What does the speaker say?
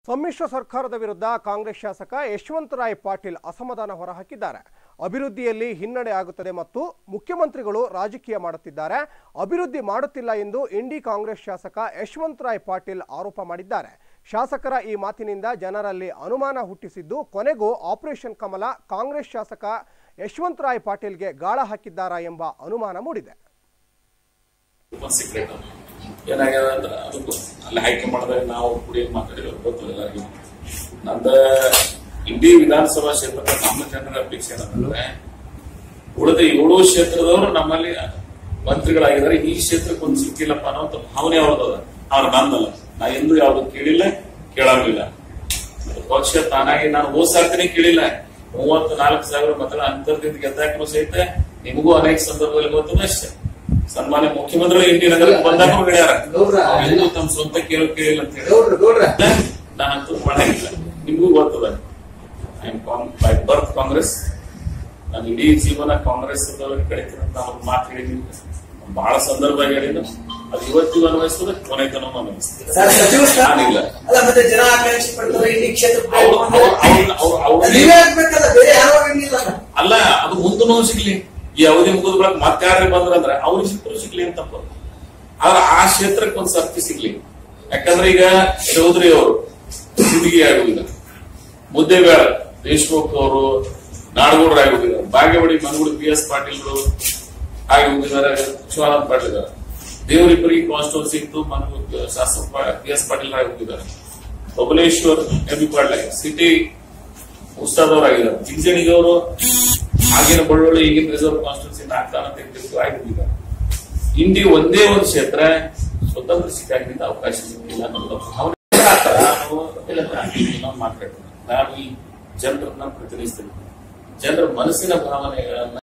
ಸಮ್ಮಿಶ್ರ ಸರ್ಕಾರದ ವಿರುದ್ಧ ಕಾಂಗ್ರೆಸ್ ಶಾಸಕ ಯಶವಂತರಾಯ್ ಪಾಟೀಲ್ ಅಸಮಾಧಾನ ಹೊರಹಾಕಿದ್ದಾರೆ ಅಭಿವೃದ್ಧಿಯಲ್ಲಿ ಹಿನ್ನಡೆ ಆಗುತ್ತದೆ ಮತ್ತು ಮುಖ್ಯಮಂತ್ರಿಗಳು ರಾಜಕೀಯ ಮಾಡುತ್ತಿದ್ದಾರೆ ಅಭಿವೃದ್ಧಿ ಮಾಡುತ್ತಿಲ್ಲ ಎಂದು ಇಂಡಿ ಕಾಂಗ್ರೆಸ್ ಶಾಸಕ ಯಶವಂತರಾಯ್ ಪಾಟೀಲ್ ಆರೋಪ ಮಾಡಿದ್ದಾರೆ ಶಾಸಕರ ಈ ಮಾತಿನಿಂದ ಜನರಲ್ಲಿ ಅನುಮಾನ ಹುಟ್ಟಿಸಿದ್ದು ಕೊನೆಗೂ ಆಪರೇಷನ್ ಕಮಲ ಕಾಂಗ್ರೆಸ್ ಶಾಸಕ ಯಶವಂತರಾಯ್ ಪಾಟೀಲ್ಗೆ ಗಾಳ ಹಾಕಿದ್ದಾರಾ ಎಂಬ ಅನುಮಾನ ಮೂಡಿದೆ ಓಪನ್ ಸೀಕ್ರೆಟ್ ಏನಾಗ್ಯದ ಅಂದ್ರ ಅದಕ್ಕೂ ಅಲ್ಲಿ ಹೈಕಮಾಂಡ್ದಾಗ ನಾವು ಕೂಡಿ ಮಾತಾಡಿದ್ರು ಗೊತ್ತು ಎಲ್ಲರಿಗೂ ನಂದ ಇಡೀ ವಿಧಾನಸಭಾ ಕ್ಷೇತ್ರದ ನಮ್ಮ ಜನರ ಅಪೇಕ್ಷೆ ಏನಂತಂದ್ರೆ ಉಳಿದ ಏಳು ಕ್ಷೇತ್ರದವರು ನಮ್ಮಲ್ಲಿ ಮಂತ್ರಿಗಳಾಗಿದ್ದಾರೆ ಈ ಕ್ಷೇತ್ರಕ್ಕೆ ಒಂದು ಸಿಕ್ಕಿಲ್ಲಪ್ಪ ಅನ್ನೋ ಭಾವನೆ ಅವ್ರದದ ಅವ್ರ ನಂದಲ್ಲ ನಾ ಎಂದೂ ಯಾವ್ದು ಕೇಳಿಲ್ಲ ಕೇಳಂಗಿಲ್ಲ ಪಕ್ಷ ತಾನಾಗಿ ನಾನು ಹೋದ್ ಸಾರ್ತಿನೇ ಕೇಳಿಲ್ಲ ಮೂವತ್ತು ನಾಲ್ಕು ಸಾವಿರ ಮತಗಳ ಅಂತರದಿಂದ ಗೆದ್ದಾಕನು ಸಹಿತ ನಿಮಗೂ ಅನೇಕ ಸಂದರ್ಭದಲ್ಲಿ ಗೊತ್ತು ಅಷ್ಟೇ ಸನ್ಮಾನ್ಯ ಮುಖ್ಯಮಂತ್ರಿಗಳು ಇಂಡಿ ನಗರಕ್ಕೆ ಬಂದಾಗ ಹೇಳ್ಯಾರ ಗೌಡ್ರ. ಎಂದು ತಮ್ಮ ಸ್ವಂತ ಕೇಳೋ ಕೇಳಿಲ್ಲ ಅಂತ ಹೇಳಿ ಗೌಡ್ರ ಗೌಡ್ರ ನಾನಂತೂ ಮಾಡಂಗಿಲ್ಲ ನಿಮಗೂ ಗೊತ್ತದ I am by birth Congress ನಾನು ಇಡೀ ಜೀವನ ಕಾಂಗ್ರೆಸ್ ಕಳಿತೀನಿ ಅಂತ ಅವ್ರ ಮಾತು ಹೇಳಿದ್ದೀನಿ ಬಹಳ ಸಂದರ್ಭ ಹೇಳಿದ್ದು ಅದು ಇವತ್ತಿಗೂ ಅನ್ವಯಿಸ್ತದೆ ಕೊನೆ ತನಕ ಅನ್ವಯಿಸ್ತದೆ ಸರ್ ಸಚಿವ ಸ್ಥಾನ ನಾನಿಲ್ಲ ಅಲ್ಲ ಮತ್ತೆ ಜನ ಆಕಾಂಕ್ಷೆ ಪಡ್ತಾರೆ ಇಡೀ ಕ್ಷೇತ್ರ ಅವ್ರು- ಅವ್ರು- ಅವ್ರು- ಅವ್ರು- ಅವ್ರು- ನೀವೇ ಆಗ್ಬೇಕಲ್ಲ ಬೇರೆ ಯಾರು ಆಗಂಗಿಲ್ಲ ಅಲ್ಲ ಅದು ಮುಂದೂ ಸಿಗ್ಲಿ ಈ ಅವಧಿ ಮುಗಿದ ಬಳಿಕ ಮತ್ತೆ ಯಾರು ಬಂದ್ರಂದ್ರೆ ಅವ್ರಿಗೆ ಸಿಕ್ಕರು ಸಿಗ್ಲಿ ಅಂತ ತಪ್ಪು ಆದ್ರೆ ಆ ಕ್ಷೇತ್ರಕ್ಕೆ ಒಂದು ಸರ್ತಿ ಸಿಗ್ಲಿ ಯಾಕಂದ್ರೆ ಈಗ ಚೌಧರಿ ಅವರು ಸಿಂದಗಿ ಆಗುದಿಲ್ಲ ಮುದ್ದೇಬೇಳ ದೇಶಮುಖ್ ಅವರು ನಾಡಗೌಡರು ಆಗುದಿದ್ದಾರೆ ಬಾಗೇವಾಡಿ ಮಂಗಳೂರು ಪಿ ಎಸ್ ಪಾಟೀಲ್ರು ಆಗಿ ಹೋಗಿದ್ದಾರೆ ಶಿವಾನಂದ ಪಾಟೀಲ್ ಇದ್ದಾರೆ ದೇವರಿಪುರಿ ಕಾನ್ಸ್ಟಿಟ್ಯೂನ್ಸಿ ಇತ್ತು ಮನಗು ಶಾಸಕ ಪಿ ಎಸ್ ಪಾಟೀಲ್ ಆಗಿ ಹೋಗಿದ್ದಾರೆ Babaleshwar M B Patil city ಉಸ್ತಾದವರಾಗಿದ್ದಾರೆ ಜಿಂಜಣಿಗವರು ಆಗಿನ ಬಳ್ಳೊಳ್ಳಿ ಈಗಿನ ರಿಸರ್ವ್ ಕಾನ್ಸ್ಟಿಟ್ಯೂನ್ಸಿ ಆಗ್ತಾನ ತೆಗೆದಿದ್ದು ಆಗಿದ್ದಾರೆ ಇಂಡಿ ಒಂದೇ ಒಂದು ಕ್ಷೇತ್ರ ಸ್ವತಂತ್ರ ಸಿಕ್ಕಾಗಿದ್ದ ಅವಕಾಶ ಸಿಕ್ಕಿಲ್ಲ ಅನ್ನೋದು ಭಾವನೆ ನಾನು ಇನ್ನೊಂದು ಮಾತಾಡ್ತೀನಿ ನಾನು ಈ ಜನರನ್ನ ಪ್ರತಿನಿಧಿಸ್ತೀನಿ ಜನರ ಮನಸ್ಸಿನ ಭಾವನೆಗಳನ್ನ